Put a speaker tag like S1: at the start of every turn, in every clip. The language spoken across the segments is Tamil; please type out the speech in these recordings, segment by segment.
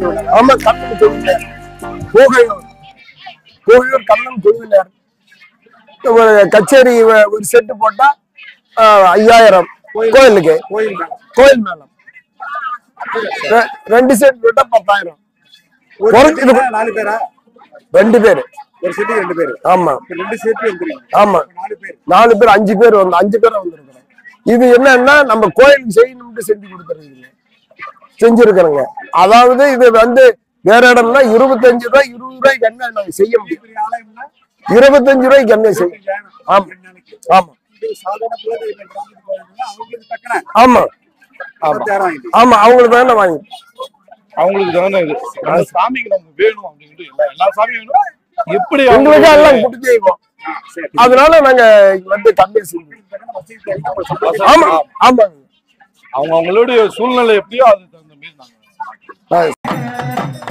S1: கோவில்
S2: ஆமா கண்ணன் கோவிலர் கோகையூர் கோகையூர் கண்ணன் கோவிலர் ஒரு கச்சேரி வ- ஒரு செட்டு போட்டா ஆஹ், ஐயாயிரம் கோயிலுக்கு
S1: கோயில் மேல
S2: கோயில் மேளம் ரெ- ரெண்டு செட் போட்டா பத்தாயிரம்
S1: ஒரு
S2: ஒரு
S1: செட்டுக்கு நாலு பேரா
S2: ரெண்டு பேரு
S1: ஒரு செட்டுக்கு ரெண்டு பேரு
S2: ஆமா
S1: இப்ப ரெண்டு சேர்த்து வந்துருக்கீங்க
S2: ஆமா
S1: நாலு பேர்
S2: நாலு பேர் அஞ்சு பேர் வந்து அஞ்சு பேர் வந்திருக்கிறோம் இது என்னன்னா நம்ம கோயிலுக்கு செய்யணும்னு செஞ்சு கொடுத்துருக்கீங்க செஞ்சிருக்கிறோங்க அதாவது இது வந்து வேற இடம்னா இருபத்தஞ்சு ரூபாய் இருபது ரூபாய்க்கு என்ன நாங்க செய்ய முடியும்
S1: பெரிய ஆலயம்னா
S2: இருபத்தஞ்சு ரூபாய்க்கு என்ன செய்யும் ஆமா
S1: ரெண்டு நாளைக்கு
S2: ஆமா
S1: இது சாதாரண குலதெய்வ கிராமத்துக்கு கோயில்னா அவங்களுக்கு தக்கன
S2: ஆமா
S1: பத்தாயிரம் வாங்கிட்டு
S2: ஆமா அவங்களுக்கு தானே வாங்கி
S3: அவங்களுக்கு தானே இது அந்த சாமிக்கு நமக்கு வேணும் அப்படின்ட்டு எல்லா எல்லா சாமியும் வேணும் எப்படி
S2: எங்களுக்கு எல்லாம்
S3: அவங்களுக்கு
S2: குட்டி செய்வோம்
S1: சரி
S2: அதனால நாங்க வந்து கம்மி செய்வோம்
S1: தக்கன வசதி தேவைன்னா ஒரு சந்தோஷம்.
S2: ஆமா ஆமாங்க
S3: அவங்க அவங்களுடைய சூழ்நிலை எப்படியோ அதுக்கு தகுந்த மாதிரி நாங்க
S2: ஆ.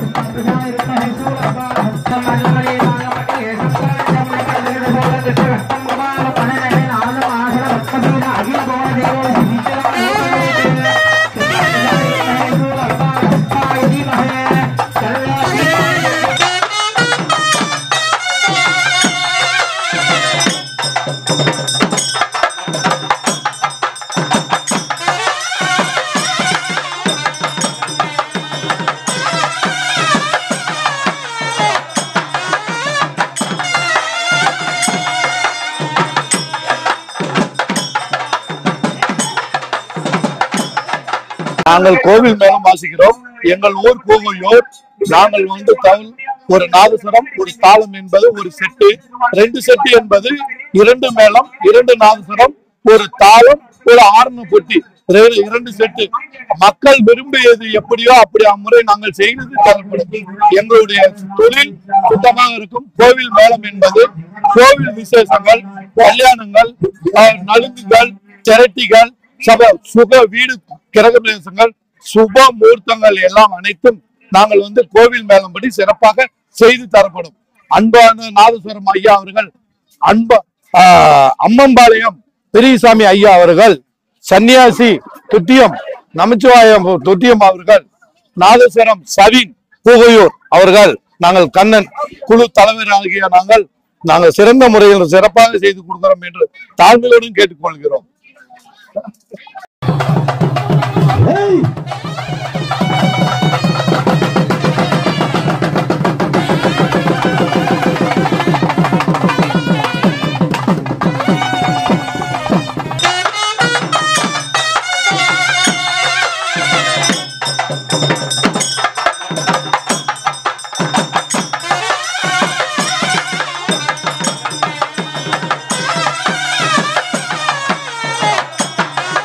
S3: நாங்கள் கோவில் மேலும் வாசிக்கிறோம் எங்கள் ஊர் கோவையூர் நாங்கள் வந்து தமிழ் ஒரு நாதஸ்வரம் ஒரு தாளம் என்பது ஒரு செட்டு ரெண்டு செட்டு என்பது இரண்டு மேளம் இரண்டு நாதஸ்வரம் ஒரு தாளம் ஒரு ஆரண பொட்டி ரெ- இரண்டு செட்டு மக்கள் விரும்பியது எப்படியோ அப்படி அம்முறை நாங்கள் செய்து தரப்படும் எங்களுடைய தொழில் சுத்தமாக இருக்கும் கோவில் மேளம் என்பது கோவில் விசேஷங்கள் கல்யாணங்கள் அஹ், நலுங்குகள் திரட்டிகள் சப சுக வீடு கிரக பிரவேசங்கள் சுப முகூர்த்தங்கள் எல்லாம் அனைத்தும் நாங்கள் வந்து கோவில் மேலம்படி சிறப்பாக செய்து தரப்படும் அன்பான நாதஸ்வரம் ஐயா அவர்கள் அன்ப ஆஹ், அம்மம்பாளையம் பெரியசாமி ஐயா அவர்கள் சன்னியாசி துத்தியம் நமச்சிவாயம் துத்தியம் அவர்கள் நாதஸ்வரம் சவின் புகையூர் அவர்கள் நாங்கள் கண்ணன் குழு தலைவர் ஆகிய நாங்கள் நாங்கள் சிறந்த முறையில் சிறப்பாக செய்து கொடுக்கிறோம் என்று தாழ்மையோடும் கேட்டுக்கொள்கிறோம்
S4: Thank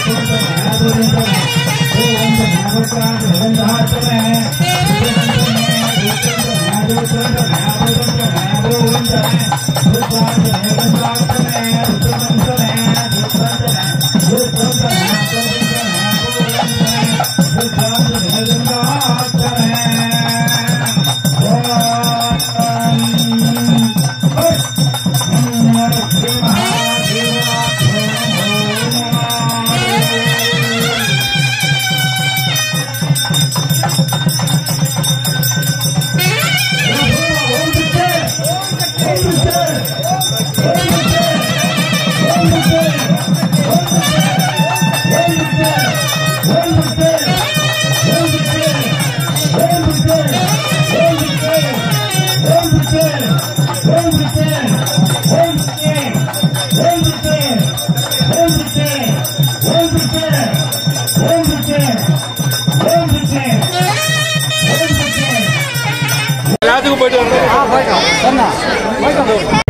S3: எல்லாத்துக்கும் போயிட்டு வரேன்